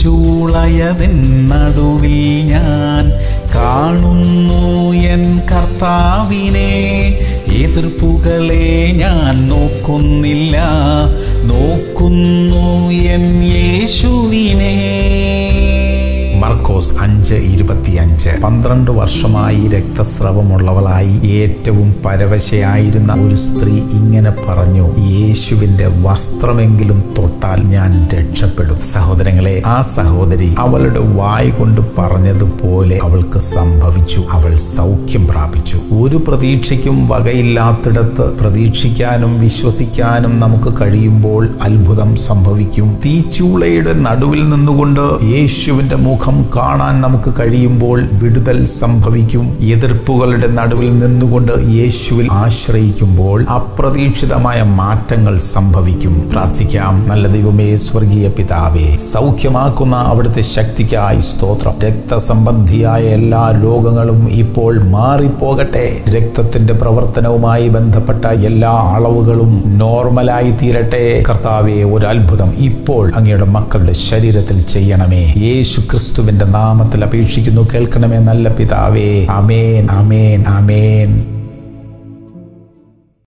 തീച്ചൂളയതിൻ നടുവിൽ ഞാൻ കാണുന്നു എൻ കർത്താവിനെ എതിർപ്പുകളെ ഞാൻ നോക്കുന്നില്ല നോക്കുന്നു എൻ യേശുവിനെ മർക്കോസ് അഞ്ച് ഇരുപത്തിയഞ്ച് പന്ത്രണ്ട് വർഷമായി രക്തസ്രവമുള്ളവളായി ഏറ്റവും പരവശയായിരുന്ന ഒരു സ്ത്രീ ഇങ്ങനെ പറഞ്ഞു യേശുവിന്റെ വസ്ത്രമെങ്കിലും തൊട്ടാൽ ഞാൻ രക്ഷപ്പെടും സഹോദരങ്ങളെ ആ സഹോദരി അവളുടെ വായ് കൊണ്ട് പറഞ്ഞതുപോലെ അവൾക്ക് സംഭവിച്ചു അവൾ സൗഖ്യം പ്രാപിച്ചു ഒരു പ്രതീക്ഷയ്ക്കും വകയില്ലാത്തിടത്ത് പ്രതീക്ഷിക്കാനും വിശ്വസിക്കാനും നമുക്ക് കഴിയുമ്പോൾ അത്ഭുതം സംഭവിക്കും തീച്ചൂളയുടെ നടുവിൽ നിന്നുകൊണ്ട് യേശുവിന്റെ മുഖം കാണാൻ നമുക്ക് കഴിയുമ്പോൾ വിടുതൽ സംഭവിക്കും എതിർപ്പുകളുടെ നടുവിൽ നിന്നുകൊണ്ട് യേശുവിൽ ആശ്രയിക്കുമ്പോൾ അപ്രതീക്ഷിതമായ മാറ്റങ്ങൾ സംഭവിക്കും പ്രാർത്ഥിക്കാം നല്ല ദൈവമേ സ്വർഗീയ പിതാവേ സൗഖ്യമാക്കുന്ന അവിടുത്തെ ശക്തിക്കായി സ്തോത്രം രക്തസംബന്ധിയായ എല്ലാ രോഗങ്ങളും ഇപ്പോൾ മാറിപ്പോകട്ടെ രക്തത്തിന്റെ പ്രവർത്തനവുമായി ബന്ധപ്പെട്ട എല്ലാ അളവുകളും നോർമലായി തീരട്ടെ കർത്താവെ ഒരു അത്ഭുതം ഇപ്പോൾ അങ്ങയുടെ മക്കളുടെ ശരീരത്തിൽ ചെയ്യണമേ യേശു ക്രിസ്തുവിന്റെ നാമത്തിൽ അപേക്ഷിക്കുന്നു കേൾക്കണമേ നല്ല പിതാവേ അമേൻ അമേൻ അമേൻ